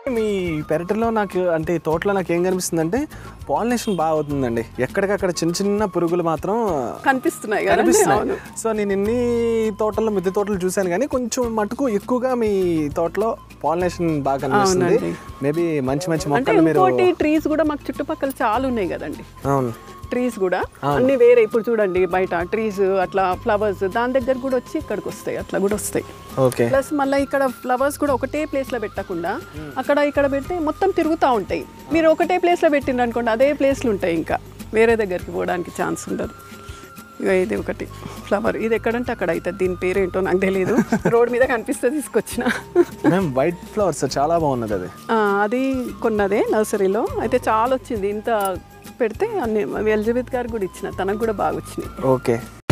మీ పెరటిలో నాకు అంటే ఈ తోటలో నాకు ఏం కనిపిస్తుంది అంటే పాలినేషన్ బాగా అవుతుందండి ఎక్కడికక్కడ చిన్న చిన్న పురుగులు మాత్రం కనిపిస్తున్నాయి కదా కనిపిస్తున్నాయి అవును సో నేను ఇన్ని తోటల్లో మిద్దె తోటలు చూశాను కానీ కొంచెం మటుకు ఎక్కువగా మీ తోటలో పాలినేషన్ బాగా కనిపిస్తుంది అవునండి. మేబీ మంచి మంచి అంటే మొక్కలు మీరు ఇంకోటి ట్రీస్ కూడా మాకు చుట్టుపక్కల చాలా ఉన్నాయి కదండి అవును ట్రీస్ కూడా అన్ని వేరే ఇప్పుడు చూడండి బయట ట్రీస్ అట్లా ఫ్లవర్స్ దాని దగ్గర కూడా వచ్చి ఇక్కడికి వస్తాయి అట్లా కూడా వస్తాయి ఓకే ప్లస్ మళ్ళీ ఇక్కడ ఫ్లవర్స్ కూడా ఒకటే ప్లేస్లో పెట్టకుండా అక్కడ ఇక్కడ పెడితే మొత్తం తిరుగుతూ ఉంటాయి మీరు ఒకటే ప్లేస్లో పెట్టిండ్రు అనుకోండి అదే ప్లేస్లు ఉంటాయి ఇంకా వేరే దగ్గరికి పోవడానికి ఛాన్స్ ఉండదు ఇక ఇది ఒకటి ఫ్లవర్ ఇది ఎక్కడంటే అక్కడ అవుతుంది దీని పేరేంటో నాకు తెలియదు రోడ్ మీద కనిపిస్తే తీసుకొచ్చిన మేము వైట్ ఫ్లవర్స్ చాలా బాగున్నది అది ఆ, అది కొన్నదే నర్సరీలో అయితే చాలా వచ్చింది ఇంత పెడితే అన్ని ఎలిజబెత్ గారికి కూడా ఇచ్చిన తనకు కూడా బాగా వచ్చినాయి ఓకే